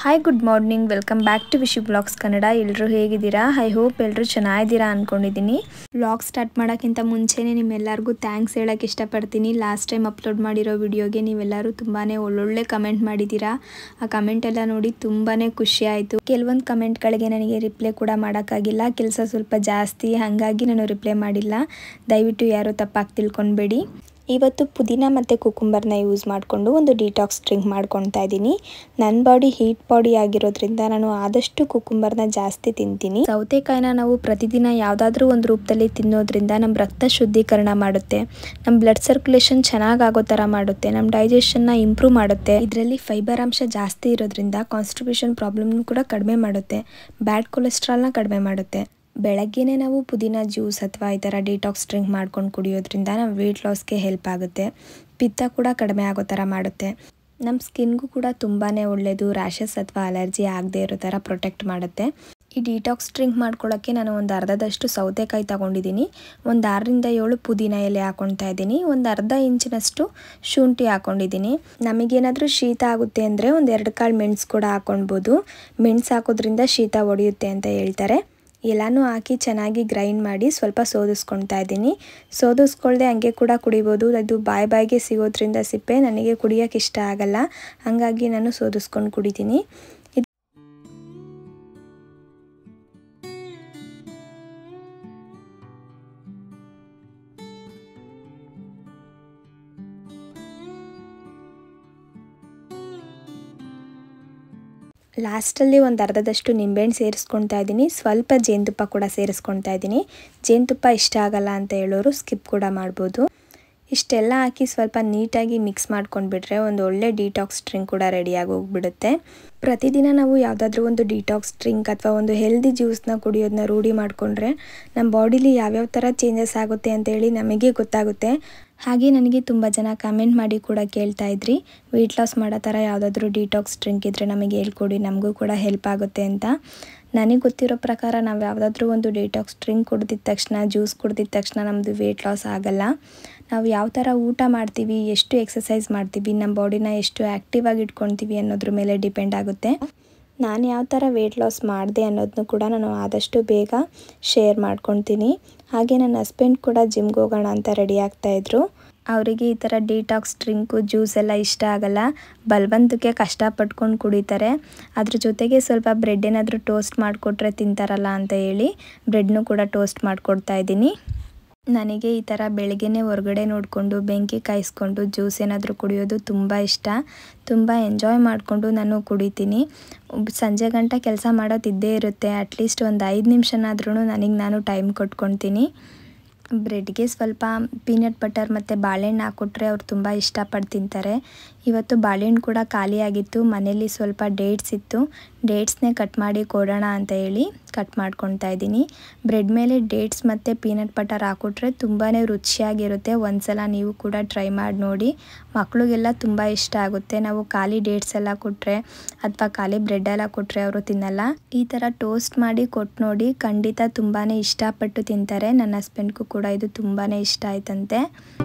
hi good morning welcome back to Vishi blogs Kannada ಎಲ್ಲರೂ ಹೇಗಿದ್ದೀರಾ I hope ಎಲ್ಲರೂ ಚೆನ್ನಾಗಿದ್ದೀರಾ ಅಂದ್ಕೊಂಡಿದ್ದೀನಿ ಬ್ಲಾಗ್ ಸ್ಟಾರ್ಟ್ ಮಾಡೋಕ್ಕಿಂತ ಮುಂಚೆನೇ ನಿಮ್ಮೆಲ್ಲರಿಗೂ ಥ್ಯಾಂಕ್ಸ್ ಹೇಳೋಕ್ಕೆ ಇಷ್ಟಪಡ್ತೀನಿ ಲಾಸ್ಟ್ ಟೈಮ್ ಅಪ್ಲೋಡ್ ಮಾಡಿರೋ ವಿಡಿಯೋಗೆ ನೀವೆಲ್ಲರೂ ತುಂಬಾ ಒಳ್ಳೊಳ್ಳೆ ಕಮೆಂಟ್ ಮಾಡಿದ್ದೀರಾ ಆ ಕಮೆಂಟ್ ಎಲ್ಲ ನೋಡಿ ತುಂಬಾ ಖುಷಿ ಆಯಿತು ಕೆಲವೊಂದು ಕಮೆಂಟ್ಗಳಿಗೆ ನನಗೆ ರಿಪ್ಲೈ ಕೂಡ ಮಾಡೋಕ್ಕಾಗಿಲ್ಲ ಕೆಲಸ ಸ್ವಲ್ಪ ಜಾಸ್ತಿ ಹಾಗಾಗಿ ನಾನು ರಿಪ್ಲೈ ಮಾಡಿಲ್ಲ ದಯವಿಟ್ಟು ಯಾರೂ ತಪ್ಪಾಗಿ ತಿಳ್ಕೊಬೇಡಿ ಇವತ್ತು ಪುದೀನ ಮತ್ತು ಕುಕುಂಬರ್ನ ಯೂಸ್ ಮಾಡಿಕೊಂಡು ಒಂದು ಡಿಟಾಕ್ಸ್ ಡ್ರಿಂಕ್ ಮಾಡ್ಕೊತಾ ಇದ್ದೀನಿ ನನ್ನ ಬಾಡಿ ಹೀಟ್ ಬಾಡಿ ಆಗಿರೋದ್ರಿಂದ ನಾನು ಆದಷ್ಟು ಕುಕುಂಬರ್ನ ಜಾಸ್ತಿ ತಿಂತೀನಿ ಸೌತೆಕಾಯಿನ ನಾವು ಪ್ರತಿದಿನ ಯಾವುದಾದ್ರೂ ಒಂದು ರೂಪದಲ್ಲಿ ತಿನ್ನೋದ್ರಿಂದ ನಮ್ಮ ರಕ್ತ ಶುದ್ಧೀಕರಣ ಮಾಡುತ್ತೆ ನಮ್ಮ ಬ್ಲಡ್ ಸರ್ಕ್ಯುಲೇಷನ್ ಚೆನ್ನಾಗಿ ಆಗೋ ಥರ ಮಾಡುತ್ತೆ ನಮ್ಮ ಡೈಜೆಷನ್ನ ಇಂಪ್ರೂವ್ ಮಾಡುತ್ತೆ ಇದರಲ್ಲಿ ಫೈಬರ್ ಅಂಶ ಜಾಸ್ತಿ ಇರೋದ್ರಿಂದ ಕಾನ್ಸ್ಟಿಪೇಷನ್ ಪ್ರಾಬ್ಲಮ್ನು ಕೂಡ ಕಡಿಮೆ ಮಾಡುತ್ತೆ ಬ್ಯಾಡ್ ಕೊಲೆಸ್ಟ್ರಾಲ್ನ ಕಡಿಮೆ ಮಾಡುತ್ತೆ ಬೆಳಗ್ಗೆನೇ ನಾವು ಪುದೀನ ಜ್ಯೂಸ್ ಅಥವಾ ಈ ಥರ ಡಿಟಾಕ್ಸ್ ಡ್ರಿಂಕ್ ಮಾಡ್ಕೊಂಡು ಕುಡಿಯೋದ್ರಿಂದ ನಮ್ಮ ವೆಯ್ಟ್ ಲಾಸ್ಗೆ ಹೆಲ್ಪ್ ಆಗುತ್ತೆ ಪಿತ್ತ ಕೂಡ ಕಡಿಮೆ ಆಗೋ ಥರ ಮಾಡುತ್ತೆ ನಮ್ಮ ಸ್ಕಿನ್ಗೂ ಕೂಡ ತುಂಬಾ ಒಳ್ಳೆಯದು ರ್ಯಾಷಸ್ ಅಥವಾ ಅಲರ್ಜಿ ಆಗದೆ ಇರೋ ಥರ ಪ್ರೊಟೆಕ್ಟ್ ಮಾಡುತ್ತೆ ಈ ಡಿಟಾಕ್ಸ್ ಡ್ರಿಂಕ್ ಮಾಡ್ಕೊಳ್ಳೋಕ್ಕೆ ನಾನು ಒಂದು ಅರ್ಧದಷ್ಟು ಸೌತೆಕಾಯಿ ತಗೊಂಡಿದ್ದೀನಿ ಒಂದು ಆರರಿಂದ ಏಳು ಪುದೀನ ಎಲೆ ಹಾಕೊಳ್ತಾ ಇದ್ದೀನಿ ಒಂದು ಅರ್ಧ ಇಂಚಿನಷ್ಟು ಶುಂಠಿ ಹಾಕೊಂಡಿದ್ದೀನಿ ನಮಗೇನಾದರೂ ಶೀತ ಆಗುತ್ತೆ ಅಂದರೆ ಒಂದು ಎರಡು ಕಾಳು ಮೆಣಸು ಕೂಡ ಹಾಕೊಳ್ಬೋದು ಮೆಣಸು ಹಾಕೋದ್ರಿಂದ ಶೀತ ಒಡೆಯುತ್ತೆ ಅಂತ ಹೇಳ್ತಾರೆ ಎಲ್ಲನೂ ಹಾಕಿ ಚೆನ್ನಾಗಿ ಗ್ರೈಂಡ್ ಮಾಡಿ ಸ್ವಲ್ಪ ಸೋದಿಸ್ಕೊಳ್ತಾ ಇದ್ದೀನಿ ಸೋದಿಸ್ಕೊಳ್ದೆ ಹಂಗೆ ಕೂಡ ಕುಡಿಬೋದು ಅದು ಬಾಯಿ ಬಾಯಿಗೆ ಸಿಗೋದ್ರಿಂದ ಸಿಪ್ಪೆ ನನಗೆ ಕುಡಿಯೋಕ್ಕೆ ಇಷ್ಟ ಆಗಲ್ಲ ಹಾಗಾಗಿ ನಾನು ಸೋದಿಸ್ಕೊಂಡು ಕುಡಿತೀನಿ ಲಾಸ್ಟಲ್ಲಿ ಒಂದು ಅರ್ಧದಷ್ಟು ನಿಂಬೆಹಣ್ಣು ಸೇರಿಸ್ಕೊಳ್ತಾ ಇದ್ದೀನಿ ಸ್ವಲ್ಪ ಜೇನುತುಪ್ಪ ಕೂಡ ಸೇರಿಸ್ಕೊಳ್ತಾ ಇದ್ದೀನಿ ಜೇನುತುಪ್ಪ ಇಷ್ಟ ಆಗಲ್ಲ ಅಂತ ಹೇಳೋರು ಸ್ಕಿಪ್ ಕೂಡ ಮಾಡ್ಬೋದು ಇಷ್ಟೆಲ್ಲ ಹಾಕಿ ಸ್ವಲ್ಪ ನೀಟಾಗಿ ಮಿಕ್ಸ್ ಮಾಡ್ಕೊಂಡ್ಬಿಟ್ರೆ ಒಂದು ಒಳ್ಳೆ ಡಿಟಾಕ್ಸ್ ಡ್ರಿಂಕ್ ಕೂಡ ರೆಡಿಯಾಗಿ ಹೋಗ್ಬಿಡುತ್ತೆ ಪ್ರತಿದಿನ ನಾವು ಯಾವುದಾದ್ರೂ ಒಂದು ಡಿಟಾಕ್ಸ್ ಡ್ರಿಂಕ್ ಅಥವಾ ಒಂದು ಹೆಲ್ದಿ ಜ್ಯೂಸ್ನ ಕುಡಿಯೋದನ್ನ ರೂಢಿ ಮಾಡಿಕೊಂಡ್ರೆ ನಮ್ಮ ಬಾಡಿಲಿ ಯಾವ್ಯಾವ ಥರ ಚೇಂಜಸ್ ಆಗುತ್ತೆ ಅಂತೇಳಿ ನಮಗೆ ಗೊತ್ತಾಗುತ್ತೆ ಹಾಗೆ ನನಗೆ ತುಂಬ ಜನ ಕಮೆಂಟ್ ಮಾಡಿ ಕೂಡ ಕೇಳ್ತಾ ಇದ್ರಿ ವೆಯ್ಟ್ ಲಾಸ್ ಮಾಡೋ ಥರ ಯಾವುದಾದ್ರೂ ಡಿಟಾಕ್ಸ್ ಡ್ರಿಂಕ್ ಇದ್ದರೆ ನಮಗೆ ಹೇಳ್ಕೊಡಿ ನಮಗೂ ಕೂಡ ಹೆಲ್ಪ್ ಆಗುತ್ತೆ ಅಂತ ನನಗೆ ಗೊತ್ತಿರೋ ಪ್ರಕಾರ ನಾವು ಯಾವುದಾದ್ರೂ ಒಂದು ಡಿಟಾಕ್ಸ್ ಡ್ರಿಂಕ್ ಕುಡ್ದಿದ ತಕ್ಷಣ ಜ್ಯೂಸ್ ಕುಡ್ದಿದ ತಕ್ಷಣ ನಮ್ಮದು ವೆಯ್ಟ್ ಲಾಸ್ ಆಗಲ್ಲ ನಾವು ಯಾವ ಥರ ಊಟ ಮಾಡ್ತೀವಿ ಎಷ್ಟು ಎಕ್ಸಸೈಸ್ ಮಾಡ್ತೀವಿ ನಮ್ಮ ಬಾಡಿನ ಎಷ್ಟು ಆ್ಯಕ್ಟಿವ್ ಆಗಿ ಇಟ್ಕೊಳ್ತೀವಿ ಅನ್ನೋದ್ರ ಮೇಲೆ ಡಿಪೆಂಡ್ ಆಗುತ್ತೆ ನಾನು ಯಾವ ಥರ ವೆಯ್ಟ್ ಲಾಸ್ ಮಾಡಿದೆ ಅನ್ನೋದನ್ನು ಕೂಡ ನಾನು ಆದಷ್ಟು ಬೇಗ ಶೇರ್ ಮಾಡ್ಕೊತೀನಿ ಹಾಗೆ ನನ್ನ ಹಸ್ಬೆಂಡ್ ಕೂಡ ಜಿಮ್ಗೆ ಹೋಗೋಣ ಅಂತ ರೆಡಿ ಆಗ್ತಾಯಿದ್ರು ಅವರಿಗೆ ಈ ಥರ ಡಿಟಾಕ್ಸ್ ಡ್ರಿಂಕು ಜ್ಯೂಸ್ ಎಲ್ಲ ಇಷ್ಟ ಆಗಲ್ಲ ಬಲವಂತಕ್ಕೆ ಕಷ್ಟಪಟ್ಕೊಂಡು ಕುಡಿತಾರೆ ಅದ್ರ ಜೊತೆಗೆ ಸ್ವಲ್ಪ ಬ್ರೆಡ್ ಏನಾದರೂ ಟೋಸ್ಟ್ ಮಾಡಿಕೊಟ್ರೆ ತಿಂತಾರಲ್ಲ ಅಂತ ಹೇಳಿ ಬ್ರೆಡ್ನು ಕೂಡ ಟೋಸ್ಟ್ ಮಾಡಿಕೊಡ್ತಾ ಇದ್ದೀನಿ ನನಗೆ ಈ ಥರ ಬೆಳಗ್ಗೆನೇ ಹೊರಗಡೆ ನೋಡಿಕೊಂಡು ಬೆಂಕಿ ಕಾಯಿಸ್ಕೊಂಡು ಜ್ಯೂಸ್ ಏನಾದರೂ ಕುಡಿಯೋದು ತುಂಬ ಇಷ್ಟ ತುಂಬ ಎಂಜಾಯ್ ಮಾಡಿಕೊಂಡು ನಾನು ಕುಡಿತೀನಿ ಸಂಜೆ ಗಂಟ ಕೆಲಸ ಮಾಡೋದಿದ್ದೇ ಇರುತ್ತೆ ಅಟ್ಲೀಸ್ಟ್ ಒಂದು ಐದು ನಿಮಿಷನಾದ್ರೂ ನನಗೆ ನಾನು ಟೈಮ್ ಕೊಟ್ಕೊತೀನಿ ಬ್ರೆಡ್ಗೆ ಸ್ವಲ್ಪ ಪೀನಟ್ ಬಟರ್ ಮತ್ತು ಬಾಳೆಹಣ್ಣು ಹಾಕ್ಕೊಟ್ರೆ ಅವ್ರು ತುಂಬ ಇಷ್ಟಪಟ್ಟು ತಿಂತಾರೆ ಇವತ್ತು ಬಾಳೆಹಣ್ಣು ಕೂಡ ಖಾಲಿಯಾಗಿತ್ತು ಮನೇಲಿ ಸ್ವಲ್ಪ ಡೇಟ್ಸ್ ಇತ್ತು ಡೇಟ್ಸ್ನೇ ಕಟ್ ಮಾಡಿ ಕೊಡೋಣ ಅಂತ ಹೇಳಿ ಕಟ್ ಮಾಡ್ಕೊತಾ ಇದ್ದೀನಿ ಬ್ರೆಡ್ ಮೇಲೆ ಡೇಟ್ಸ್ ಮತ್ತು ಪೀನಟ್ ಬಟರ್ ಹಾಕ್ಕೊಟ್ರೆ ತುಂಬಾ ರುಚಿಯಾಗಿರುತ್ತೆ ಒಂದ್ಸಲ ನೀವು ಕೂಡ ಟ್ರೈ ಮಾಡಿ ನೋಡಿ ಮಕ್ಕಳಿಗೆಲ್ಲ ತುಂಬ ಇಷ್ಟ ಆಗುತ್ತೆ ನಾವು ಖಾಲಿ ಡೇಟ್ಸ್ ಎಲ್ಲ ಕೊಟ್ಟರೆ ಅಥವಾ ಖಾಲಿ ಬ್ರೆಡ್ ಎಲ್ಲ ಕೊಟ್ಟರೆ ಅವರು ತಿನ್ನಲ್ಲ ಈ ಥರ ಟೋಸ್ಟ್ ಮಾಡಿ ಕೊಟ್ಟು ನೋಡಿ ಖಂಡಿತ ತುಂಬಾ ಇಷ್ಟಪಟ್ಟು ತಿಂತಾರೆ ನನ್ನ ಹಸ್ಬೆಂಡ್ಗೂ ಕೂಡ ಇದು ತುಂಬಾ ಇಷ್ಟ ಆಯ್ತಂತೆ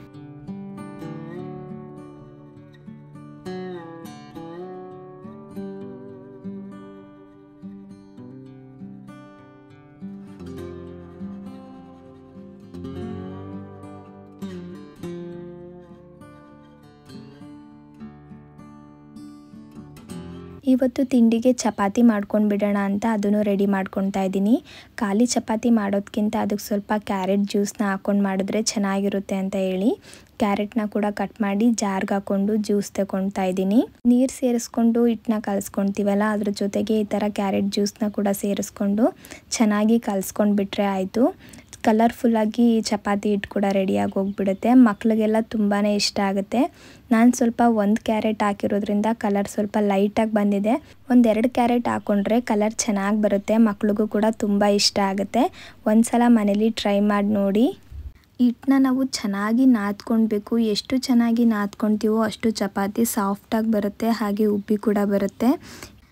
ಇವತ್ತು ತಿಂಡಿಗೆ ಚಪಾತಿ ಮಾಡ್ಕೊಂಡು ಬಿಡೋಣ ಅಂತ ಅದನ್ನು ರೆಡಿ ಮಾಡ್ಕೊತಾ ಇದ್ದೀನಿ ಖಾಲಿ ಚಪಾತಿ ಮಾಡೋದಕ್ಕಿಂತ ಅದಕ್ಕೆ ಸ್ವಲ್ಪ ಕ್ಯಾರೆಟ್ ಜ್ಯೂಸ್ನ ಹಾಕ್ಕೊಂಡು ಮಾಡಿದ್ರೆ ಚೆನ್ನಾಗಿರುತ್ತೆ ಅಂತ ಹೇಳಿ ಕ್ಯಾರೆಟ್ನ ಕೂಡ ಕಟ್ ಮಾಡಿ ಜಾರ್ಗೆ ಹಾಕ್ಕೊಂಡು ಜ್ಯೂಸ್ ತಗೊಳ್ತಾ ಇದ್ದೀನಿ ನೀರು ಸೇರಿಸ್ಕೊಂಡು ಹಿಟ್ಟನ್ನ ಕಲಿಸ್ಕೊಳ್ತೀವಲ್ಲ ಅದ್ರ ಜೊತೆಗೆ ಈ ಥರ ಕ್ಯಾರೆಟ್ ಜ್ಯೂಸ್ನ ಕೂಡ ಸೇರಿಸ್ಕೊಂಡು ಚೆನ್ನಾಗಿ ಕಲಿಸ್ಕೊಂಡು ಬಿಟ್ಟರೆ ಆಯಿತು ಕಲರ್ಫುಲ್ಲಾಗಿ ಚಪಾತಿ ಹಿಟ್ಟು ಕೂಡ ರೆಡಿಯಾಗಿ ಹೋಗ್ಬಿಡುತ್ತೆ ಮಕ್ಳಿಗೆಲ್ಲ ತುಂಬಾ ಇಷ್ಟ ಆಗುತ್ತೆ ನಾನು ಸ್ವಲ್ಪ ಒಂದು ಕ್ಯಾರೆಟ್ ಹಾಕಿರೋದ್ರಿಂದ ಕಲರ್ ಸ್ವಲ್ಪ ಲೈಟಾಗಿ ಬಂದಿದೆ ಒಂದೆರಡು ಕ್ಯಾರೆಟ್ ಹಾಕ್ಕೊಂಡ್ರೆ ಕಲರ್ ಚೆನ್ನಾಗಿ ಬರುತ್ತೆ ಮಕ್ಳಿಗೂ ಕೂಡ ತುಂಬ ಇಷ್ಟ ಆಗುತ್ತೆ ಒಂದು ಸಲ ಮನೇಲಿ ಟ್ರೈ ಮಾಡಿ ನೋಡಿ ಹಿಟ್ಟನ್ನ ನಾವು ಚೆನ್ನಾಗಿ ನಾದ್ಕೊಳ್ಬೇಕು ಎಷ್ಟು ಚೆನ್ನಾಗಿ ನಾದ್ಕೊಳ್ತೀವೋ ಅಷ್ಟು ಚಪಾತಿ ಸಾಫ್ಟಾಗಿ ಬರುತ್ತೆ ಹಾಗೆ ಉಬ್ಬಿ ಕೂಡ ಬರುತ್ತೆ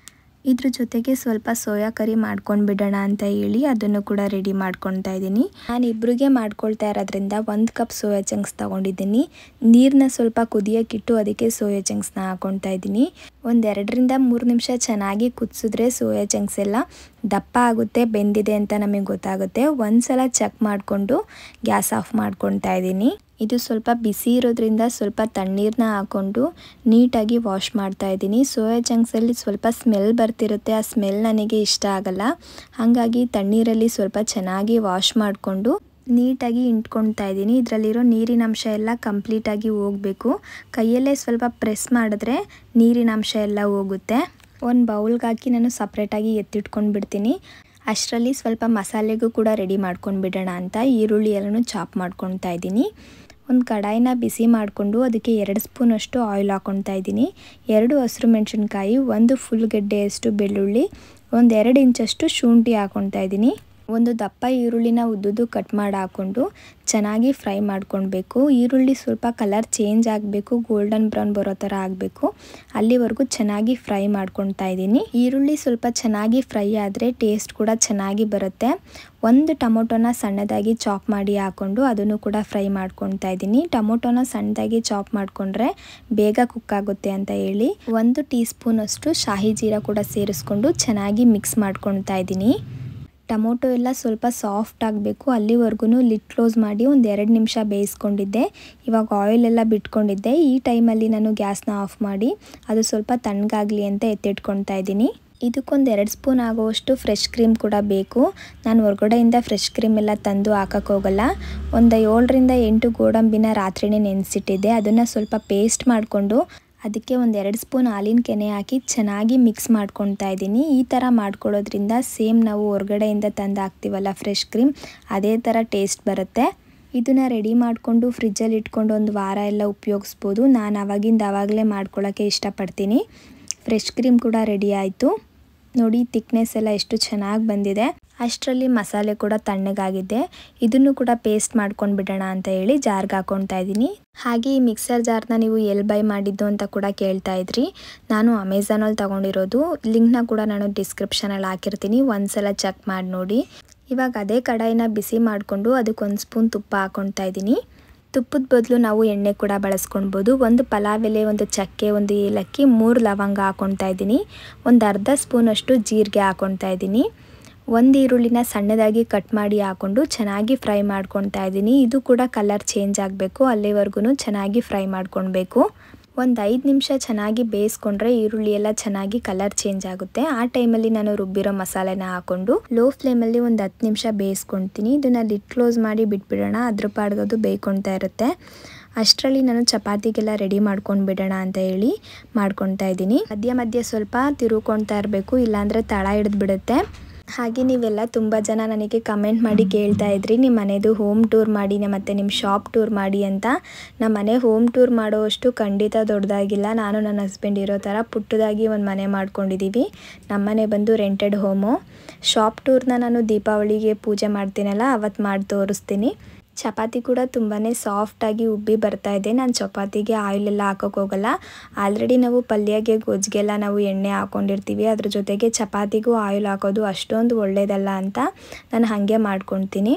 ಇದ್ರ ಜೊತೆಗೆ ಸ್ವಲ್ಪ ಸೋಯಾ ಕರಿ ಮಾಡ್ಕೊಂಡು ಬಿಡೋಣ ಅಂತ ಹೇಳಿ ಅದನ್ನು ಕೂಡ ರೆಡಿ ಮಾಡ್ಕೊತಾ ಇದ್ದೀನಿ ನಾನು ಇಬ್ಬರಿಗೆ ಮಾಡ್ಕೊಳ್ತಾ ಇರೋದ್ರಿಂದ ಒಂದು ಕಪ್ ಸೋಯಾ ಚಂಕ್ಸ್ ತೊಗೊಂಡಿದ್ದೀನಿ ನೀರನ್ನ ಸ್ವಲ್ಪ ಕುದಿಯೋಕ್ಕಿಟ್ಟು ಅದಕ್ಕೆ ಸೋಯಾ ಚಂಕ್ಸ್ನ ಹಾಕೊತಾ ಇದ್ದೀನಿ ಒಂದೆರಡರಿಂದ ಮೂರು ನಿಮಿಷ ಚೆನ್ನಾಗಿ ಕುದಿಸಿದ್ರೆ ಸೋಯಾ ಚಂಕ್ಸ್ ಎಲ್ಲ ದಪ್ಪ ಆಗುತ್ತೆ ಬೆಂದಿದೆ ಅಂತ ನಮಗೆ ಗೊತ್ತಾಗುತ್ತೆ ಒಂದ್ಸಲ ಚೆಕ್ ಮಾಡಿಕೊಂಡು ಗ್ಯಾಸ್ ಆಫ್ ಮಾಡ್ಕೊತಾ ಇದ್ದೀನಿ ಇದು ಸ್ವಲ್ಪ ಬಿಸಿ ಇರೋದ್ರಿಂದ ಸ್ವಲ್ಪ ತಣ್ಣೀರನ್ನ ಹಾಕ್ಕೊಂಡು ನೀಟಾಗಿ ವಾಶ್ ಮಾಡ್ತಾ ಇದ್ದೀನಿ ಸೋಯಾ ಚಂಕ್ಸಲ್ಲಿ ಸ್ವಲ್ಪ ಸ್ಮೆಲ್ ಬರ್ತಿರುತ್ತೆ ಆ ಸ್ಮೆಲ್ ನನಗೆ ಇಷ್ಟ ಆಗಲ್ಲ ಹಾಗಾಗಿ ತಣ್ಣೀರಲ್ಲಿ ಸ್ವಲ್ಪ ಚೆನ್ನಾಗಿ ವಾಶ್ ಮಾಡಿಕೊಂಡು ನೀಟಾಗಿ ಇಂಟ್ಕೊಳ್ತಾ ಇದ್ದೀನಿ ಇದರಲ್ಲಿರೋ ನೀರಿನ ಅಂಶ ಎಲ್ಲ ಕಂಪ್ಲೀಟಾಗಿ ಹೋಗಬೇಕು ಕೈಯಲ್ಲೇ ಸ್ವಲ್ಪ ಪ್ರೆಸ್ ಮಾಡಿದ್ರೆ ನೀರಿನ ಅಂಶ ಎಲ್ಲ ಹೋಗುತ್ತೆ ಒಂದು ಬೌಲ್ಗೆ ಹಾಕಿ ನಾನು ಸಪ್ರೇಟಾಗಿ ಎತ್ತಿಟ್ಕೊಂಡು ಬಿಡ್ತೀನಿ ಅಷ್ಟರಲ್ಲಿ ಸ್ವಲ್ಪ ಮಸಾಲೆಗೂ ಕೂಡ ರೆಡಿ ಮಾಡ್ಕೊಂಡು ಬಿಡೋಣ ಅಂತ ಈರುಳ್ಳಿ ಎಲ್ಲನೂ ಚಾಪ್ ಮಾಡ್ಕೊತಾ ಇದ್ದೀನಿ ಒಂದು ಕಡಾಯಿನ ಬಿಸಿ ಮಾಡಿಕೊಂಡು ಅದಕ್ಕೆ ಎರಡು ಸ್ಪೂನಷ್ಟು ಆಯಿಲ್ ಹಾಕ್ಕೊತಾ ಇದ್ದೀನಿ ಎರಡು ಹಸಿರು ಮೆಣಸಿನ್ಕಾಯಿ ಒಂದು ಫುಲ್ ಗೆಡ್ಡೆಯಷ್ಟು ಬೆಳ್ಳುಳ್ಳಿ ಒಂದು ಎರಡು ಇಂಚಷ್ಟು ಶುಂಠಿ ಹಾಕ್ಕೊತಾ ಇದ್ದೀನಿ ಒಂದು ದಪ್ಪ ಈರುಳ್ಳಿನ ಉದ್ದುದು ಕಟ್ ಮಾಡಿ ಹಾಕ್ಕೊಂಡು ಚೆನ್ನಾಗಿ ಫ್ರೈ ಮಾಡ್ಕೊಳ್ಬೇಕು ಈರುಳ್ಳಿ ಸ್ವಲ್ಪ ಕಲರ್ ಚೇಂಜ್ ಆಗಬೇಕು ಗೋಲ್ಡನ್ ಬ್ರೌನ್ ಬರೋ ಥರ ಆಗಬೇಕು ಅಲ್ಲಿವರೆಗೂ ಚೆನ್ನಾಗಿ ಫ್ರೈ ಮಾಡ್ಕೊತಾ ಇದ್ದೀನಿ ಈರುಳ್ಳಿ ಸ್ವಲ್ಪ ಚೆನ್ನಾಗಿ ಫ್ರೈ ಆದರೆ ಟೇಸ್ಟ್ ಕೂಡ ಚೆನ್ನಾಗಿ ಬರುತ್ತೆ ಒಂದು ಟೊಮೊಟೊನ ಸಣ್ಣದಾಗಿ ಚಾಪ್ ಮಾಡಿ ಹಾಕ್ಕೊಂಡು ಅದನ್ನು ಕೂಡ ಫ್ರೈ ಮಾಡ್ಕೊತಾ ಇದ್ದೀನಿ ಟೊಮೊಟೊನ ಸಣ್ಣದಾಗಿ ಚಾಪ್ ಮಾಡಿಕೊಂಡ್ರೆ ಬೇಗ ಕುಕ್ ಆಗುತ್ತೆ ಅಂತ ಹೇಳಿ ಒಂದು ಟೀ ಸ್ಪೂನಷ್ಟು ಶಾಹಿ ಜೀರ ಕೂಡ ಸೇರಿಸ್ಕೊಂಡು ಚೆನ್ನಾಗಿ ಮಿಕ್ಸ್ ಮಾಡ್ಕೊತಾ ಇದ್ದೀನಿ ಟೊಮೊಟೊ ಎಲ್ಲ ಸ್ವಲ್ಪ ಸಾಫ್ಟ್ ಆಗಬೇಕು ಅಲ್ಲಿವರೆಗೂ ಲಿಟ್ ಕ್ಲೋಸ್ ಮಾಡಿ ಒಂದು ಎರಡು ನಿಮಿಷ ಬೇಯಿಸ್ಕೊಂಡಿದ್ದೆ ಇವಾಗ ಆಯಿಲ್ ಎಲ್ಲ ಬಿಟ್ಕೊಂಡಿದ್ದೆ ಈ ಟೈಮಲ್ಲಿ ನಾನು ಗ್ಯಾಸ್ನ ಆಫ್ ಮಾಡಿ ಅದು ಸ್ವಲ್ಪ ತಣ್ಣಗಾಗಲಿ ಅಂತ ಎತ್ತಿಟ್ಕೊತಾ ಇದ್ದೀನಿ ಇದಕ್ಕೊಂದು ಎರಡು ಸ್ಪೂನ್ ಆಗುವಷ್ಟು ಫ್ರೆಶ್ ಕ್ರೀಮ್ ಕೂಡ ಬೇಕು ನಾನು ಹೊರಗಡೆಯಿಂದ ಫ್ರೆಶ್ ಕ್ರೀಮ್ ಎಲ್ಲ ತಂದು ಹಾಕಕ್ಕೆ ಹೋಗಲ್ಲ ಒಂದು ಏಳರಿಂದ ಎಂಟು ಗೋಡಂಬಿನ ರಾತ್ರಿನೇ ನೆನೆಸಿಟ್ಟಿದ್ದೆ ಅದನ್ನು ಸ್ವಲ್ಪ ಪೇಸ್ಟ್ ಮಾಡಿಕೊಂಡು ಅದಕ್ಕೆ ಒಂದು ಎರಡು ಸ್ಪೂನ್ ಹಾಲಿನ ಕೆನೆ ಹಾಕಿ ಚೆನ್ನಾಗಿ ಮಿಕ್ಸ್ ಮಾಡ್ಕೊತಾ ಇದ್ದೀನಿ ಈ ಥರ ಮಾಡ್ಕೊಳ್ಳೋದ್ರಿಂದ ಸೇಮ್ ನಾವು ಹೊರಗಡೆಯಿಂದ ತಂದು ಹಾಕ್ತೀವಲ್ಲ ಫ್ರೆಶ್ ಕ್ರೀಮ್ ಅದೇ ಥರ ಟೇಸ್ಟ್ ಬರುತ್ತೆ ಇದನ್ನು ರೆಡಿ ಮಾಡಿಕೊಂಡು ಫ್ರಿಜ್ಜಲ್ಲಿ ಇಟ್ಕೊಂಡು ಒಂದು ವಾರ ಎಲ್ಲ ಉಪಯೋಗಿಸ್ಬೋದು ನಾನು ಆವಾಗಿಂದ ಆವಾಗಲೇ ಮಾಡ್ಕೊಳ್ಳೋಕ್ಕೆ ಇಷ್ಟಪಡ್ತೀನಿ ಫ್ರೆಶ್ ಕ್ರೀಮ್ ಕೂಡ ರೆಡಿ ಆಯಿತು ನೋಡಿ ತಿಕ್ನೆಸ್ ಎಲ್ಲ ಎಷ್ಟು ಚೆನ್ನಾಗಿ ಬಂದಿದೆ ಅಷ್ಟರಲ್ಲಿ ಮಸಾಲೆ ಕೂಡ ತಣ್ಣಗಾಗಿದೆ ಇದನ್ನು ಕೂಡ ಪೇಸ್ಟ್ ಮಾಡ್ಕೊಂಡು ಬಿಡೋಣ ಅಂತ ಹೇಳಿ ಜಾರ್ಗೆ ಹಾಕೊತಾ ಇದ್ದೀನಿ ಹಾಗೆ ಈ ಮಿಕ್ಸರ್ ಜಾರ್ನ ನೀವು ಎಲ್ಲಿ ಬೈ ಮಾಡಿದ್ದು ಅಂತ ಕೂಡ ಕೇಳ್ತಾ ಇದ್ರಿ ನಾನು ಅಮೆಝಾನಲ್ಲಿ ತೊಗೊಂಡಿರೋದು ಲಿಂಕ್ನ ಕೂಡ ನಾನು ಡಿಸ್ಕ್ರಿಪ್ಷನಲ್ಲಿ ಹಾಕಿರ್ತೀನಿ ಒಂದ್ಸಲ ಚೆಕ್ ಮಾಡಿ ನೋಡಿ ಇವಾಗ ಅದೇ ಕಡಾಯಿನ ಬಿಸಿ ಮಾಡಿಕೊಂಡು ಅದಕ್ಕೊಂದು ಸ್ಪೂನ್ ತುಪ್ಪ ಹಾಕೊತಾ ಇದ್ದೀನಿ ತುಪ್ಪದ ಬದಲು ನಾವು ಎಣ್ಣೆ ಕೂಡ ಬಳಸ್ಕೊಳ್ಬೋದು ಒಂದು ಪಲಾವ್ ಎಲೆ ಒಂದು ಚಕ್ಕೆ ಒಂದು ಏಲಕ್ಕಿ ಮೂರು ಲವಂಗ ಹಾಕೊತಾ ಇದ್ದೀನಿ ಒಂದು ಅರ್ಧ ಸ್ಪೂನಷ್ಟು ಜೀರಿಗೆ ಹಾಕೊತಾ ಇದ್ದೀನಿ ಒಂದು ಈರುಳ್ಳಿನ ಸಣ್ಣದಾಗಿ ಕಟ್ ಮಾಡಿ ಹಾಕ್ಕೊಂಡು ಚೆನ್ನಾಗಿ ಫ್ರೈ ಮಾಡ್ಕೊತಾ ಇದ್ದೀನಿ ಇದು ಕೂಡ ಕಲರ್ ಚೇಂಜ್ ಆಗಬೇಕು ಅಲ್ಲಿವರೆಗೂ ಚೆನ್ನಾಗಿ ಫ್ರೈ ಮಾಡ್ಕೊಳ್ಬೇಕು ಒಂದು ಐದು ನಿಮಿಷ ಚೆನ್ನಾಗಿ ಬೇಯಿಸ್ಕೊಂಡ್ರೆ ಈರುಳ್ಳಿ ಎಲ್ಲ ಚೆನ್ನಾಗಿ ಕಲರ್ ಚೇಂಜ್ ಆಗುತ್ತೆ ಆ ಟೈಮಲ್ಲಿ ನಾನು ರುಬ್ಬಿರೋ ಮಸಾಲೆನ ಹಾಕ್ಕೊಂಡು ಲೋ ಫ್ಲೇಮಲ್ಲಿ ಒಂದು ಹತ್ತು ನಿಮಿಷ ಬೇಯಿಸ್ಕೊಳ್ತೀನಿ ಇದನ್ನು ಲಿಟ್ ಕ್ಲೋಸ್ ಮಾಡಿ ಬಿಟ್ಬಿಡೋಣ ಅದ್ರ ಪಾಡ್ಗದು ಬೇಯ್ಕೊಳ್ತಾ ಇರುತ್ತೆ ಅಷ್ಟರಲ್ಲಿ ನಾನು ಚಪಾತಿಗೆಲ್ಲ ರೆಡಿ ಮಾಡ್ಕೊಂಡು ಬಿಡೋಣ ಅಂತ ಹೇಳಿ ಮಾಡ್ಕೊತಾ ಇದ್ದೀನಿ ಮಧ್ಯ ಮಧ್ಯ ಸ್ವಲ್ಪ ತಿರುಕೊಳ್ತಾ ಇರಬೇಕು ಇಲ್ಲಾಂದರೆ ತಳ ಹಿಡಿದು ಬಿಡುತ್ತೆ ಹಾಗೆ ನೀವೆಲ್ಲ ತುಂಬ ಜನ ನನಗೆ ಕಮೆಂಟ್ ಮಾಡಿ ಕೇಳ್ತಾ ಇದ್ರಿ ನಿಮ್ಮ ಮನೆದು ಹೋಮ್ ಟೂರ್ ಮಾಡಿ ಮತ್ತು ನಿಮ್ಮ ಶಾಪ್ ಟೂರ್ ಮಾಡಿ ಅಂತ ನಮ್ಮ ಮನೆ ಹೋಮ್ ಟೂರ್ ಮಾಡೋವಷ್ಟು ಖಂಡಿತ ದೊಡ್ಡದಾಗಿಲ್ಲ ನಾನು ನನ್ನ ಹಸ್ಬೆಂಡ್ ಇರೋ ಥರ ಪುಟ್ಟದಾಗಿ ಒಂದು ಮನೆ ಮಾಡ್ಕೊಂಡಿದ್ದೀವಿ ನಮ್ಮ ಮನೆ ಬಂದು ರೆಂಟೆಡ್ ಹೋಮು ಶಾಪ್ ಟೂರ್ನ ನಾನು ದೀಪಾವಳಿಗೆ ಪೂಜೆ ಮಾಡ್ತೀನಲ್ಲ ಅವತ್ತು ಮಾಡಿ ತೋರಿಸ್ತೀನಿ ಚಪಾತಿ ಕೂಡ ತುಂಬಾ ಸಾಫ್ಟಾಗಿ ಉಬ್ಬಿ ಬರ್ತಾ ಇದೆ ನಾನು ಚಪಾತಿಗೆ ಆಯಿಲ್ ಎಲ್ಲ ಹಾಕೋಕೆ ಹೋಗಲ್ಲ ಆಲ್ರೆಡಿ ನಾವು ಪಲ್ಯಗೆ ಗೊಜ್ಜಿಗೆಲ್ಲ ನಾವು ಎಣ್ಣೆ ಹಾಕ್ಕೊಂಡಿರ್ತೀವಿ ಅದ್ರ ಜೊತೆಗೆ ಚಪಾತಿಗೂ ಆಯಿಲ್ ಹಾಕೋದು ಅಷ್ಟೊಂದು ಒಳ್ಳೆಯದಲ್ಲ ಅಂತ ನಾನು ಹಾಗೆ ಮಾಡ್ಕೊತೀನಿ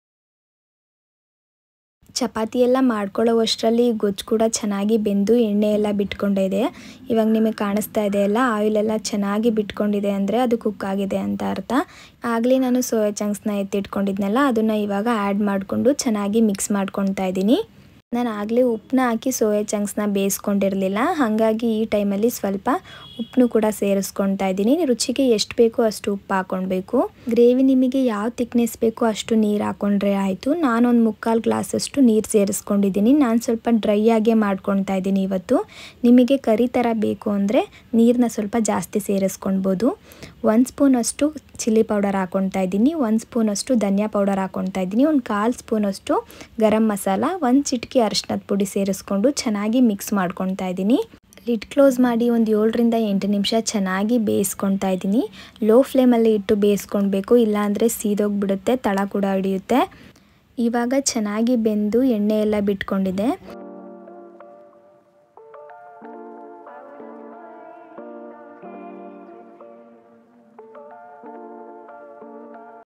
ಚಪಾತಿ ಎಲ್ಲ ಮಾಡ್ಕೊಳ್ಳೋವಷ್ಟರಲ್ಲಿ ಗೊಜ್ಜು ಕೂಡ ಚೆನ್ನಾಗಿ ಬೆಂದು ಎಣ್ಣೆ ಎಲ್ಲ ಬಿಟ್ಕೊಂಡಿದೆ ಇವಾಗ ನಿಮಗೆ ಕಾಣಿಸ್ತಾ ಇದೆ ಎಲ್ಲ ಆಯಿಲ್ ಎಲ್ಲ ಚೆನ್ನಾಗಿ ಬಿಟ್ಕೊಂಡಿದೆ ಅಂದರೆ ಅದು ಕುಕ್ ಆಗಿದೆ ಅಂತ ಅರ್ಥ ಆಗಲೇ ನಾನು ಸೋಯಾ ಚಂಕ್ಸ್ನ ಎತ್ತಿಟ್ಕೊಂಡಿದ್ನಲ್ಲ ಅದನ್ನು ಇವಾಗ ಆ್ಯಡ್ ಮಾಡಿಕೊಂಡು ಚೆನ್ನಾಗಿ ಮಿಕ್ಸ್ ಮಾಡ್ಕೊತಾ ಇದ್ದೀನಿ ನಾನು ಆಗಲೇ ಉಪ್ಪನ್ನ ಹಾಕಿ ಸೋಯಾ ಚಂಕ್ಸ್ನ ಬೇಯಿಸ್ಕೊಂಡಿರಲಿಲ್ಲ ಹಾಗಾಗಿ ಈ ಟೈಮಲ್ಲಿ ಸ್ವಲ್ಪ ಉಪ್ಪನ್ನು ಕೂಡ ಸೇರಿಸ್ಕೊತಾ ಇದ್ದೀನಿ ರುಚಿಗೆ ಎಷ್ಟು ಬೇಕೋ ಅಷ್ಟು ಉಪ್ಪು ಹಾಕ್ಕೊಳ್ಬೇಕು ಗ್ರೇವಿ ನಿಮಗೆ ಯಾವ ತಿಕ್ನೆಸ್ ಬೇಕೋ ಅಷ್ಟು ನೀರು ಹಾಕ್ಕೊಂಡ್ರೆ ಆಯಿತು ನಾನೊಂದು ಮುಕ್ಕಾಲು ಗ್ಲಾಸಷ್ಟು ನೀರು ಸೇರಿಸ್ಕೊಂಡಿದ್ದೀನಿ ನಾನು ಸ್ವಲ್ಪ ಡ್ರೈ ಆಗೇ ಮಾಡ್ಕೊತಾ ಇದ್ದೀನಿ ಇವತ್ತು ನಿಮಗೆ ಕರಿ ಥರ ಬೇಕು ಅಂದರೆ ನೀರನ್ನ ಸ್ವಲ್ಪ ಜಾಸ್ತಿ ಸೇರಿಸ್ಕೊಳ್ಬೋದು ಒಂದು ಸ್ಪೂನಷ್ಟು ಚಿಲ್ಲಿ ಪೌಡರ್ ಹಾಕ್ಕೊತಾ ಇದ್ದೀನಿ ಒಂದು ಸ್ಪೂನಷ್ಟು ಧನಿಯಾ ಪೌಡರ್ ಹಾಕ್ಕೊತಾ ಇದ್ದೀನಿ ಒಂದು ಕಾಲು ಸ್ಪೂನಷ್ಟು ಗರಂ ಮಸಾಲ ಒಂದು ಚಿಟಿಕೆ ಅರಿಶಿನದ ಪುಡಿ ಸೇರಿಸ್ಕೊಂಡು ಚೆನ್ನಾಗಿ ಮಿಕ್ಸ್ ಮಾಡ್ಕೊತಾ ಇದ್ದೀನಿ ಲಿಡ್ ಕ್ಲೋಸ್ ಮಾಡಿ ಒಂದು ಏಳರಿಂದ ಎಂಟು ನಿಮಿಷ ಚೆನ್ನಾಗಿ ಬೇಯಿಸ್ಕೊತಾ ಇದ್ದೀನಿ ಲೋ ಫ್ಲೇಮಲ್ಲಿ ಇಟ್ಟು ಬೇಯಿಸ್ಕೊಳ್ಬೇಕು ಇಲ್ಲಾಂದರೆ ಸೀದೋಗ್ಬಿಡುತ್ತೆ ತಳ ಕೂಡ ಹಿಡಿಯುತ್ತೆ ಇವಾಗ ಚೆನ್ನಾಗಿ ಬೆಂದು ಎಣ್ಣೆ ಎಲ್ಲ ಬಿಟ್ಕೊಂಡಿದೆ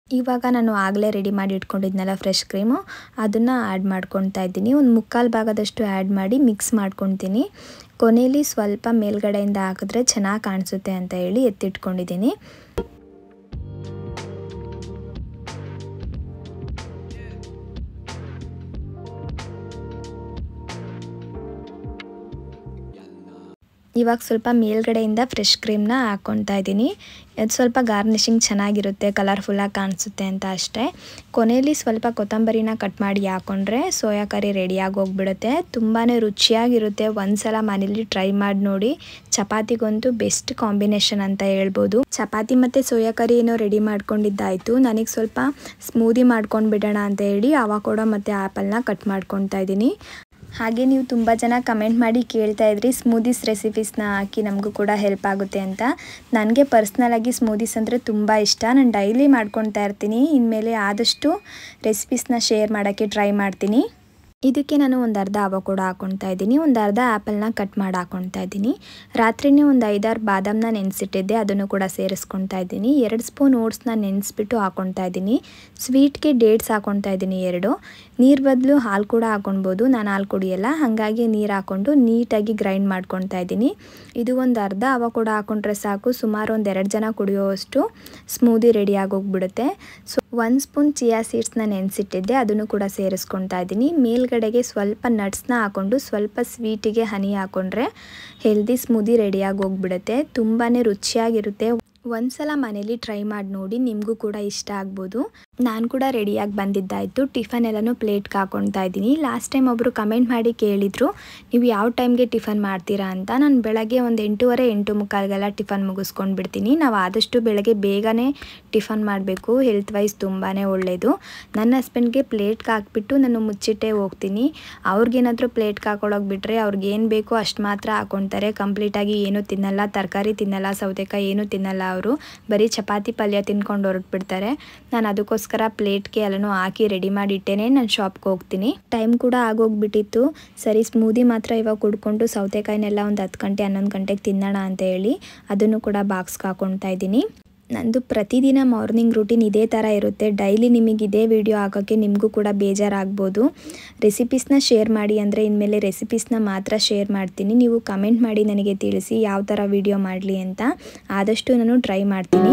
ಇವಾಗ ನಾನು ಆಗಲೇ ರೆಡಿ ಮಾಡಿ ಇಟ್ಕೊಂಡಿದ್ನಲ್ಲ ಫ್ರೆಶ್ ಕ್ರೀಮು ಅದನ್ನು ಆ್ಯಡ್ ಮಾಡ್ಕೊತಾ ಇದ್ದೀನಿ ಒಂದು ಮುಕ್ಕಾಲು ಭಾಗದಷ್ಟು ಆ್ಯಡ್ ಮಾಡಿ ಮಿಕ್ಸ್ ಮಾಡ್ಕೊತೀನಿ ಕೊನೆಯಲ್ಲಿ ಸ್ವಲ್ಪ ಮೇಲ್ಗಡೆಯಿಂದ ಹಾಕಿದ್ರೆ ಚೆನ್ನಾಗಿ ಕಾಣಿಸುತ್ತೆ ಅಂತ ಹೇಳಿ ಎತ್ತಿಟ್ಕೊಂಡಿದ್ದೀನಿ ಇವಾಗ ಸ್ವಲ್ಪ ಮೇಲ್ಗಡೆಯಿಂದ ಫ್ರೆಶ್ ಕ್ರೀಮ್ನ ಹಾಕ್ಕೊತಾ ಇದ್ದೀನಿ ಅದು ಸ್ವಲ್ಪ ಗಾರ್ನಿಷಿಂಗ್ ಚೆನ್ನಾಗಿರುತ್ತೆ ಕಲರ್ಫುಲ್ಲಾಗಿ ಕಾಣಿಸುತ್ತೆ ಅಂತ ಅಷ್ಟೇ ಕೊನೆಯಲ್ಲಿ ಸ್ವಲ್ಪ ಕೊತ್ತಂಬರಿನ ಕಟ್ ಮಾಡಿ ಹಾಕ್ಕೊಂಡ್ರೆ ಸೋಯಾ ಕರಿ ರೆಡಿಯಾಗಿ ಹೋಗ್ಬಿಡುತ್ತೆ ತುಂಬಾ ರುಚಿಯಾಗಿರುತ್ತೆ ಒಂದ್ಸಲ ಮನೇಲಿ ಟ್ರೈ ಮಾಡಿ ನೋಡಿ ಚಪಾತಿಗಂತೂ ಬೆಸ್ಟ್ ಕಾಂಬಿನೇಷನ್ ಅಂತ ಹೇಳ್ಬೋದು ಚಪಾತಿ ಮತ್ತು ಸೋಯಾ ಕರಿ ಏನೋ ರೆಡಿ ಮಾಡ್ಕೊಂಡಿದ್ದಾಯಿತು ನನಗೆ ಸ್ವಲ್ಪ ಸ್ಮೂದಿ ಮಾಡ್ಕೊಂಡು ಬಿಡೋಣ ಅಂತ ಹೇಳಿ ಅವಾಕೋಡ ಮತ್ತು ಆ್ಯಪಲ್ನ ಕಟ್ ಮಾಡ್ಕೊತಾ ಇದ್ದೀನಿ ಹಾಗೆ ನೀವು ತುಂಬ ಜನ ಕಮೆಂಟ್ ಮಾಡಿ ಕೇಳ್ತಾ ಇದ್ರಿ ಸ್ಮೂದೀಸ್ ರೆಸಿಪೀಸ್ನ ಹಾಕಿ ನಮಗೂ ಕೂಡ ಹೆಲ್ಪ್ ಆಗುತ್ತೆ ಅಂತ ನನಗೆ ಪರ್ಸ್ನಲಾಗಿ ಸ್ಮೂದೀಸ್ ಅಂದರೆ ತುಂಬ ಇಷ್ಟ ನಾನು ಡೈಲಿ ಮಾಡ್ಕೊತಾ ಇರ್ತೀನಿ ಇನ್ಮೇಲೆ ಆದಷ್ಟು ರೆಸಿಪೀಸ್ನ ಶೇರ್ ಮಾಡೋಕ್ಕೆ ಟ್ರೈ ಮಾಡ್ತೀನಿ ಇದಕ್ಕೆ ನಾನು ಒಂದು ಅರ್ಧ ಅವಕೋಡ ಹಾಕ್ಕೊತಾ ಇದ್ದೀನಿ ಒಂದು ಅರ್ಧ ಆ್ಯಪಲ್ನ ಕಟ್ ಮಾಡಿ ಹಾಕ್ಕೊತಾ ಇದ್ದೀನಿ ರಾತ್ರಿನೇ ಒಂದು ಐದಾರು ಬಾದಾಮನ್ನ ನೆನೆಸಿಟ್ಟಿದ್ದೆ ಅದನ್ನು ಕೂಡ ಸೇರಿಸ್ಕೊತಾ ಇದ್ದೀನಿ ಎರಡು ಸ್ಪೂನ್ ಓಟ್ಸ್ನ ನೆನೆಸ್ಬಿಟ್ಟು ಹಾಕ್ಕೊತಾ ಇದ್ದೀನಿ ಸ್ವೀಟ್ಗೆ ಡೇಟ್ಸ್ ಹಾಕ್ಕೊತಾ ಇದ್ದೀನಿ ಎರಡು ನೀರು ಬದಲು ಹಾಲು ಕೂಡ ಹಾಕೊಳ್ಬೋದು ನಾನು ಹಾಲು ಕುಡಿಯಲ್ಲ ಹಾಗಾಗಿ ನೀರು ಹಾಕ್ಕೊಂಡು ನೀಟಾಗಿ ಗ್ರೈಂಡ್ ಮಾಡ್ಕೊತಾ ಇದ್ದೀನಿ ಇದು ಒಂದು ಅರ್ಧ ಅವಕೋಡ ಹಾಕ್ಕೊಂಡ್ರೆ ಸಾಕು ಸುಮಾರು ಒಂದು ಎರಡು ಜನ ಕುಡಿಯೋವಷ್ಟು ಸ್ಮೂದಿ ರೆಡಿ ಆಗೋಗ್ಬಿಡುತ್ತೆ ಸೊ ಒಂದು ಸ್ಪೂನ್ ಚಿಯಾ ಸೀಡ್ಸ್ನ ನೆನೆಸಿಟ್ಟಿದ್ದೆ ಅದನ್ನು ಕೂಡ ಸೇರಿಸ್ಕೊತಾ ಇದ್ದೀನಿ ಮೇಲ್ಗಡೆಗೆ ಸ್ವಲ್ಪ ನಟ್ಸ್ನ ಹಾಕ್ಕೊಂಡು ಸ್ವಲ್ಪ ಸ್ವೀಟಿಗೆ ಹನಿ ಹಾಕ್ಕೊಂಡ್ರೆ ಹೆಲ್ದಿ ಸ್ಮೂದಿ ರೆಡಿಯಾಗಿ ಹೋಗ್ಬಿಡುತ್ತೆ ತುಂಬಾ ರುಚಿಯಾಗಿರುತ್ತೆ ಒಂದ್ಸಲ ಮನೇಲಿ ಟ್ರೈ ಮಾಡಿ ನೋಡಿ ನಿಮಗೂ ಕೂಡ ಇಷ್ಟ ಆಗ್ಬೋದು ನಾನು ಕೂಡ ರೆಡಿಯಾಗಿ ಬಂದಿದ್ದಾಯಿತು ಟಿಫನ್ ಎಲ್ಲನೂ ಪ್ಲೇಟ್ಗೆ ಹಾಕ್ಕೊತಾ ಇದ್ದೀನಿ ಲಾಸ್ಟ್ ಟೈಮ್ ಒಬ್ಬರು ಕಮೆಂಟ್ ಮಾಡಿ ಕೇಳಿದರು ನೀವು ಯಾವ ಟೈಮ್ಗೆ ಟಿಫನ್ ಮಾಡ್ತೀರಾ ಅಂತ ನಾನು ಬೆಳಗ್ಗೆ ಒಂದು ಎಂಟೂವರೆ ಎಂಟು ಮುಕ್ಕಾಲ್ಗೆಲ್ಲ ಟಿಫನ್ ಮುಗಿಸ್ಕೊಂಡು ಬಿಡ್ತೀನಿ ನಾವು ಆದಷ್ಟು ಬೆಳಗ್ಗೆ ಬೇಗನೆ ಟಿಫನ್ ಮಾಡಬೇಕು ಹೆಲ್ತ್ ವೈಸ್ ತುಂಬಾ ಒಳ್ಳೆಯದು ನನ್ನ ಹಸ್ಬೆಂಡ್ಗೆ ಪ್ಲೇಟ್ಗೆ ಹಾಕ್ಬಿಟ್ಟು ನಾನು ಮುಚ್ಚಿಟ್ಟೇ ಹೋಗ್ತೀನಿ ಅವ್ರಿಗೇನಾದರೂ ಪ್ಲೇಟ್ಗೆ ಹಾಕೊಳ್ಳೋಕೆ ಬಿಟ್ಟರೆ ಅವ್ರಿಗೆ ಏನು ಬೇಕೋ ಅಷ್ಟು ಮಾತ್ರ ಹಾಕ್ಕೊತಾರೆ ಕಂಪ್ಲೀಟಾಗಿ ಏನೂ ತಿನ್ನಲ್ಲ ತರಕಾರಿ ತಿನ್ನಲ್ಲ ಸೌತೆಕಾಯಿ ಏನೂ ತಿನ್ನಲ್ಲ ಅವರು ಬರೀ ಚಪಾತಿ ಪಲ್ಯ ತಿನ್ಕೊಂಡು ಹೊರಟ್ಬಿಡ್ತಾರೆ ನಾನು ಅದಕ್ಕೋಸ್ಕರ ಪ್ಲೇಟ್ಗೆ ಎಲ್ಲನೂ ಹಾಕಿ ರೆಡಿ ಮಾಡಿ ಇಟ್ಟೇನೆ ನಾನು ಶಾಪ್ಗೆ ಹೋಗ್ತೀನಿ ಟೈಮ್ ಕೂಡ ಆಗೋಗ್ಬಿಟ್ಟಿತ್ತು ಸರಿ ಸ್ಮೂದಿ ಮಾತ್ರ ಇವಾಗ ಕುಡ್ಕೊಂಡು ಸೌತೆಕಾಯಿನೆಲ್ಲ ಒಂದು ಹತ್ತು ಗಂಟೆ ಹನ್ನೊಂದು ಗಂಟೆಗೆ ತಿನ್ನೋಣ ಅಂತ ಹೇಳಿ ಅದನ್ನು ಕೂಡ ಬಾಕ್ಸ್ಗೆ ಹಾಕ್ಕೊತಾ ಇದ್ದೀನಿ ನಂದು ಪ್ರತಿದಿನ ಮಾರ್ನಿಂಗ್ ರೂಟೀನ್ ಇದೇ ಥರ ಇರುತ್ತೆ ಡೈಲಿ ನಿಮಗೆ ಇದೇ ವಿಡಿಯೋ ಹಾಕೋಕ್ಕೆ ನಿಮಗೂ ಕೂಡ ಬೇಜಾರಾಗ್ಬೋದು ರೆಸಿಪೀಸ್ನ ಶೇರ್ ಮಾಡಿ ಅಂದರೆ ಇನ್ಮೇಲೆ ರೆಸಿಪೀಸ್ನ ಮಾತ್ರ ಶೇರ್ ಮಾಡ್ತೀನಿ ನೀವು ಕಮೆಂಟ್ ಮಾಡಿ ನನಗೆ ತಿಳಿಸಿ ಯಾವ ಥರ ವಿಡಿಯೋ ಮಾಡಲಿ ಅಂತ ಆದಷ್ಟು ನಾನು ಟ್ರೈ ಮಾಡ್ತೀನಿ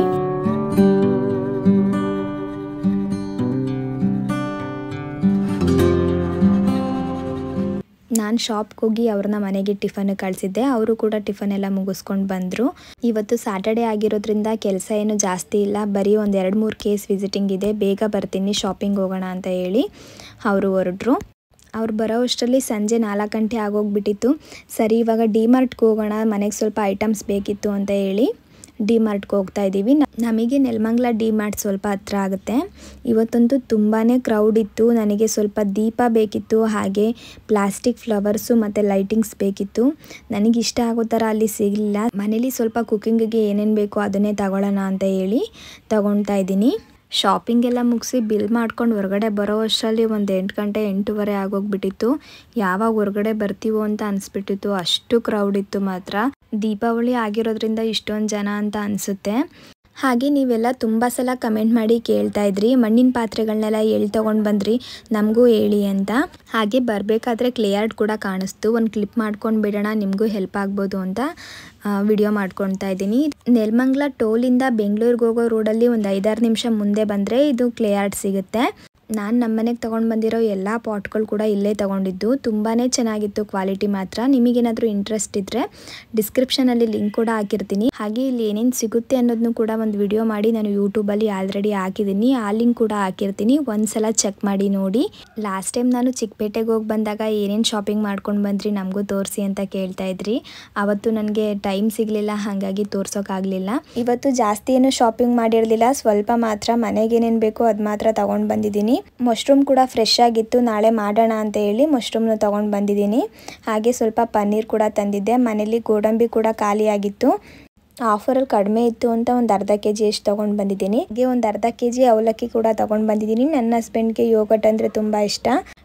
ನಾನು ಶಾಪ್ಗೆ ಹೋಗಿ ಅವ್ರನ್ನ ಮನೆಗೆ ಟಿಫನ್ ಕಳಿಸಿದ್ದೆ ಅವರು ಕೂಡ ಟಿಫನ್ ಎಲ್ಲ ಮುಗಿಸ್ಕೊಂಡು ಬಂದರು ಇವತ್ತು ಸ್ಯಾಟರ್ಡೆ ಆಗಿರೋದ್ರಿಂದ ಕೆಲಸ ಏನು ಜಾಸ್ತಿ ಇಲ್ಲ ಬರೀ ಒಂದು ಎರಡು ಮೂರು ಕೇಸ್ ವಿಸಿಟಿಂಗ್ ಇದೆ ಬೇಗ ಬರ್ತೀನಿ ಶಾಪಿಂಗ್ ಹೋಗೋಣ ಅಂತ ಹೇಳಿ ಅವರು ಹೊರಟ್ರು ಅವ್ರು ಬರೋ ಅಷ್ಟರಲ್ಲಿ ಸಂಜೆ ನಾಲ್ಕು ಗಂಟೆ ಆಗೋಗ್ಬಿಟ್ಟಿತ್ತು ಸರಿ ಇವಾಗ ಡಿಮಾರ್ಟ್ಗೆ ಹೋಗೋಣ ಮನೆಗೆ ಸ್ವಲ್ಪ ಐಟಮ್ಸ್ ಬೇಕಿತ್ತು ಅಂತ ಹೇಳಿ ಡಿ ಮಾರ್ಟ್ಗೆ ಹೋಗ್ತಾ ಇದ್ದೀವಿ ನಮಗೆ ನೆಲಮಂಗ್ಲ ಡಿ ಮಾರ್ಟ್ ಸ್ವಲ್ಪ ಹತ್ರ ಆಗುತ್ತೆ ಇವತ್ತಂತೂ ತುಂಬಾ ಕ್ರೌಡ್ ಇತ್ತು ನನಗೆ ಸ್ವಲ್ಪ ದೀಪ ಬೇಕಿತ್ತು ಹಾಗೆ ಪ್ಲಾಸ್ಟಿಕ್ ಫ್ಲವರ್ಸು ಮತ್ತು ಲೈಟಿಂಗ್ಸ್ ಬೇಕಿತ್ತು ನನಗೆ ಇಷ್ಟ ಆಗೋ ಥರ ಅಲ್ಲಿ ಸಿಗಲಿಲ್ಲ ಮನೇಲಿ ಸ್ವಲ್ಪ ಕುಕ್ಕಿಂಗಿಗೆ ಏನೇನು ಬೇಕೋ ಅದನ್ನೇ ತಗೊಳ್ಳೋಣ ಅಂತ ಹೇಳಿ ತಗೊಳ್ತಾ ಇದ್ದೀನಿ ಶಾಪಿಂಗ್ ಎಲ್ಲ ಮುಗಿಸಿ ಬಿಲ್ ಮಾಡ್ಕೊಂಡು ಹೊರಗಡೆ ಬರೋ ಅಷ್ಟರಲ್ಲಿ ಒಂದು ಎಂಟು ಗಂಟೆ ಎಂಟೂವರೆ ಆಗೋಗ್ಬಿಟ್ಟಿತ್ತು ಯಾವಾಗ ಹೊರಗಡೆ ಬರ್ತೀವೋ ಅಂತ ಅನಿಸ್ಬಿಟ್ಟಿತ್ತು ಅಷ್ಟು ಕ್ರೌಡ್ ಇತ್ತು ಮಾತ್ರ ದೀಪಾವಳಿ ಆಗಿರೋದ್ರಿಂದ ಇಷ್ಟೊಂದು ಜನ ಅಂತ ಅನಿಸುತ್ತೆ ಹಾಗೆ ನೀವೆಲ್ಲ ತುಂಬ ಸಲ ಕಮೆಂಟ್ ಮಾಡಿ ಕೇಳ್ತಾ ಇದ್ರಿ ಮಣ್ಣಿನ ಪಾತ್ರೆಗಳನ್ನೆಲ್ಲ ಎಲ್ಲಿ ತೊಗೊಂಡು ಬಂದ್ರಿ ನಮಗೂ ಹೇಳಿ ಅಂತ ಹಾಗೆ ಬರಬೇಕಾದ್ರೆ ಕ್ಲಿಯರ್ಡ್ ಕೂಡ ಕಾಣಿಸ್ತು ಒಂದು ಕ್ಲಿಪ್ ಮಾಡ್ಕೊಂಡು ಬಿಡೋಣ ನಿಮಗೂ ಹೆಲ್ಪ್ ಆಗ್ಬೋದು ಅಂತ ವಿಡಿಯೋ ಮಾಡ್ಕೊತಾ ಇದ್ದೀನಿ ನೆಲಮಂಗ್ಲ ಟೋಲಿಂದ ಬೆಂಗಳೂರಿಗೆ ಹೋಗೋ ರೋಡಲ್ಲಿ ಒಂದು ಐದಾರು ನಿಮಿಷ ಮುಂದೆ ಬಂದರೆ ಇದು ಕ್ಲಿಯರ್ಡ್ ಸಿಗುತ್ತೆ ನಾನು ನಮ್ಮನೆಗೆ ತೊಗೊಂಡು ಬಂದಿರೋ ಎಲ್ಲ ಪಾಟ್ಗಳು ಕೂಡ ಇಲ್ಲೇ ತೊಗೊಂಡಿದ್ದು ತುಂಬಾ ಚೆನ್ನಾಗಿತ್ತು ಕ್ವಾಲಿಟಿ ಮಾತ್ರ ನಿಮಗೇನಾದರೂ ಇಂಟ್ರೆಸ್ಟ್ ಇದ್ದರೆ ಡಿಸ್ಕ್ರಿಪ್ಷನಲ್ಲಿ ಲಿಂಕ್ ಕೂಡ ಹಾಕಿರ್ತೀನಿ ಹಾಗೆ ಇಲ್ಲಿ ಏನೇನು ಸಿಗುತ್ತೆ ಅನ್ನೋದನ್ನು ಕೂಡ ಒಂದು ವಿಡಿಯೋ ಮಾಡಿ ನಾನು ಯೂಟ್ಯೂಬಲ್ಲಿ ಆಲ್ರೆಡಿ ಹಾಕಿದ್ದೀನಿ ಆ ಲಿಂಕ್ ಕೂಡ ಹಾಕಿರ್ತೀನಿ ಒಂದ್ಸಲ ಚೆಕ್ ಮಾಡಿ ನೋಡಿ ಲಾಸ್ಟ್ ಟೈಮ್ ನಾನು ಚಿಕ್ಕಪೇಟೆಗೆ ಹೋಗಿ ಬಂದಾಗ ಏನೇನು ಶಾಪಿಂಗ್ ಮಾಡ್ಕೊಂಡು ಬಂದ್ರಿ ನಮಗೂ ತೋರಿಸಿ ಅಂತ ಕೇಳ್ತಾ ಇದ್ರಿ ಅವತ್ತು ನನಗೆ ಟೈಮ್ ಸಿಗಲಿಲ್ಲ ಹಾಗಾಗಿ ತೋರ್ಸೋಕ್ಕಾಗಲಿಲ್ಲ ಇವತ್ತು ಜಾಸ್ತಿ ಏನು ಶಾಪಿಂಗ್ ಮಾಡಿರಲಿಲ್ಲ ಸ್ವಲ್ಪ ಮಾತ್ರ ಮನೆಗೆ ಏನೇನು ಬೇಕೋ ಅದು ಮಾತ್ರ ತಗೊಂಡು ಬಂದಿದ್ದೀನಿ ಮಶ್ರೂಮ್ ಕೂಡ ಫ್ರೆಶ್ ಆಗಿತ್ತು ನಾಳೆ ಮಾಡೋಣ ಅಂತ ಹೇಳಿ ಮಶ್ರೂಮ್ನ ತೊಗೊಂಡು ಬಂದಿದ್ದೀನಿ ಹಾಗೆ ಸ್ವಲ್ಪ ಪನ್ನೀರ್ ಕೂಡ ತಂದಿದ್ದೆ ಮನೇಲಿ ಗೋಡಂಬಿ ಕೂಡ ಖಾಲಿ ಆಗಿತ್ತು ಆಫರಲ್ಲಿ ಕಡಿಮೆ ಇತ್ತು ಅಂತ ಒಂದು ಅರ್ಧ ಕೆ ಜಿ ಎಷ್ಟು ತೊಗೊಂಡು ಬಂದಿದ್ದೀನಿ ಹಾಗೆ ಒಂದು ಅರ್ಧ ಕೆ ಜಿ ಅವಲಕ್ಕಿ ಕೂಡ ತೊಗೊಂಡು ಬಂದಿದ್ದೀನಿ ನನ್ನ ಹಸ್ಬೆಂಡ್ಗೆ ಯೋಗಟ್ ಅಂದರೆ ತುಂಬ ಇಷ್ಟ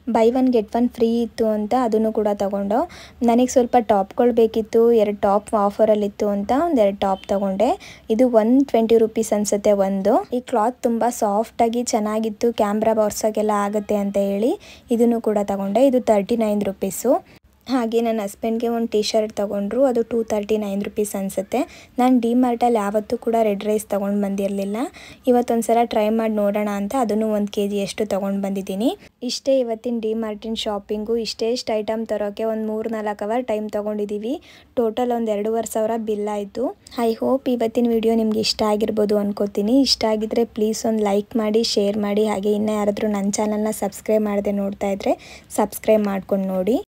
buy one get one free ಇತ್ತು ಅಂತ ಅದನ್ನು ಕೂಡ ತಗೊಂಡು ನನಗೆ ಸ್ವಲ್ಪ ಟಾಪ್ಗಳು ಬೇಕಿತ್ತು ಎರಡು ಟಾಪ್ ಆಫರಲ್ಲಿತ್ತು ಅಂತ ಒಂದೆರಡು ಟಾಪ್ ತಗೊಂಡೆ ಇದು ಒನ್ ಟ್ವೆಂಟಿ ರುಪೀಸ್ ಅನಿಸುತ್ತೆ ಒಂದು ಈ ಕ್ಲಾತ್ ತುಂಬ ಸಾಫ್ಟಾಗಿ ಚೆನ್ನಾಗಿತ್ತು ಕ್ಯಾಮ್ರಾ ಬರ್ಸೋಕ್ಕೆಲ್ಲ ಆಗುತ್ತೆ ಅಂತ ಹೇಳಿ ಇದನ್ನು ಕೂಡ ತಗೊಂಡೆ ಇದು ತರ್ಟಿ ನೈನ್ ರುಪೀಸು ಹಾಗೆ ನನ್ನ ಹಸ್ಬೆಂಡ್ಗೆ ಒಂದು ಟಿ ಶರ್ಟ್ ತೊಗೊಂಡ್ರು ಅದು ಟೂ ತರ್ಟಿ ನೈನ್ ರುಪೀಸ್ ಅನಿಸುತ್ತೆ ನಾನು ಡಿ ಮಾರ್ಟಲ್ಲಿ ಯಾವತ್ತೂ ಕೂಡ ರೆಡ್ ರೈಸ್ ತೊಗೊಂಡು ಬಂದಿರಲಿಲ್ಲ ಇವತ್ತೊಂದು ಸಲ ಟ್ರೈ ಮಾಡಿ ನೋಡೋಣ ಅಂತ ಅದನ್ನು ಒಂದು ಕೆ ಜಿಯಷ್ಟು ತೊಗೊಂಡು ಬಂದಿದ್ದೀನಿ ಇಷ್ಟೇ ಇವತ್ತಿನ ಡಿ ಮಾರ್ಟಿನ ಶಾಪಿಂಗು ಇಷ್ಟೇ ಇಷ್ಟು ಐಟಮ್ ತರೋಕ್ಕೆ ಒಂದು ಮೂರು ನಾಲ್ಕು ಅವರ್ ಟೈಮ್ ತೊಗೊಂಡಿದ್ದೀವಿ ಟೋಟಲ್ ಒಂದು ಎರಡೂವರೆ ಸಾವಿರ ಬಿಲ್ ಆಯಿತು ಐ ಹೋಪ್ ಇವತ್ತಿನ ವಿಡಿಯೋ ನಿಮ್ಗೆ ಇಷ್ಟ ಆಗಿರ್ಬೋದು ಅನ್ಕೋತೀನಿ ಇಷ್ಟ ಆಗಿದ್ರೆ ಪ್ಲೀಸ್ ಒಂದು ಲೈಕ್ ಮಾಡಿ ಶೇರ್ ಮಾಡಿ ಹಾಗೆ ಇನ್ನೂ ಯಾರಾದರೂ ನನ್ನ ಚಾನಲ್ನ ಸಬ್ಸ್ಕ್ರೈಬ್ ಮಾಡದೆ ನೋಡ್ತಾ ಇದ್ದರೆ ಸಬ್ಸ್ಕ್ರೈಬ್ ಮಾಡ್ಕೊಂಡು ನೋಡಿ